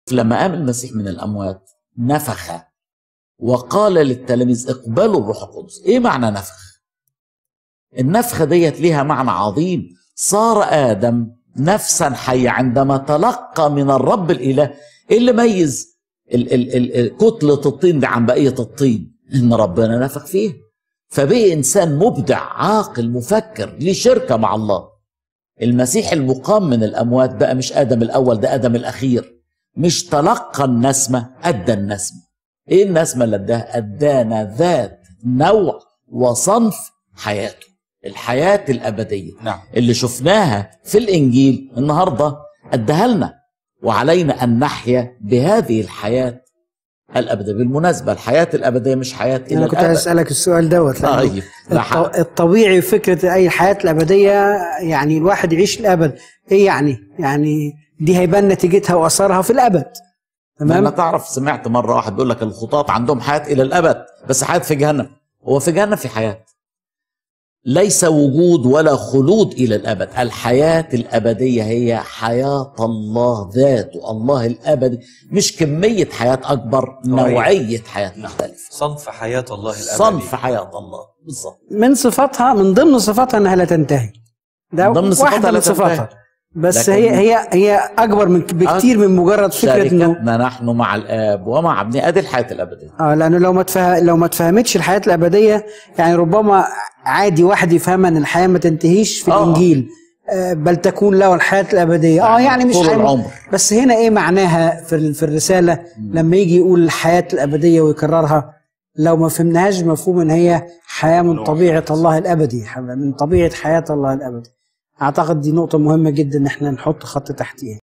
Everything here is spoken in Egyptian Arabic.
لما قام المسيح من الاموات نفخ وقال للتلاميذ اقبلوا الروح القدس ايه معنى نفخ النفخه ديت ليها معنى عظيم صار ادم نفسا حيه عندما تلقى من الرب الاله ايه اللي ميز ال- ال- ال- ال- كتله الطين دي عن بقيه الطين ان ربنا نفخ فيه فبقي انسان مبدع عاقل مفكر ليه شركه مع الله المسيح المقام من الاموات بقى مش ادم الاول ده ادم الاخير مش تلقى النسمه ادى النسمه ايه النسمه اللي اداها ادانا ذات نوع وصنف حياته الحياه الابديه نعم اللي شفناها في الانجيل النهارده اداها لنا وعلينا ان نحيا بهذه الحياه الابديه بالمناسبه الحياه الابديه مش حياه الى انا كنت الابد عايز اسالك السؤال دوت لأنه طيب لا الط- حق. الطبيعي فكره اي الحياه الابديه يعني الواحد يعيش الابد ايه يعني يعني دي هيبان نتيجتها واثرها في الابد لما تمام تعرف سمعت مره واحد بيقول لك الخطاة عندهم حياه الى الابد بس حياه في جهنم هو في جهنم في حياه ليس وجود ولا خلود الى الابد الحياه الابديه هي حياه الله ذاته الله الابدي مش كميه حياه اكبر نوعية. نوعيه حياه مختلفه صنف حياة الله الأبدي صنف حياه الله بالظبط من صفاتها من ضمن صفاتها انها لا تنتهي ده من ضمن صفاتها واحده لا من صفاتها تنتهي. بس لكن- هي هي هي اكبر من بكتير من مجرد فكره انه شركتنا نحن مع الاب ومع ابنه ادي الحياه الابديه اه لانه لو ما تفه... لو ما تفهمتش الحياه الابديه يعني ربما عادي واحد يفهم ان الحياه ما تنتهيش في آه. الانجيل آه بل تكون له الحياه الابديه اه يعني مش طول حي- العمر بس هنا ايه معناها في ال- في الرساله لما يجي يقول الحياه الابديه ويكررها لو ما فهمناهاش مفهوم ان هي حياه من طبيعه الله الابدي من طبيعه حياه الله الابدي اعتقد دي نقطه مهمه جدا ان احنا نحط خط تحتيها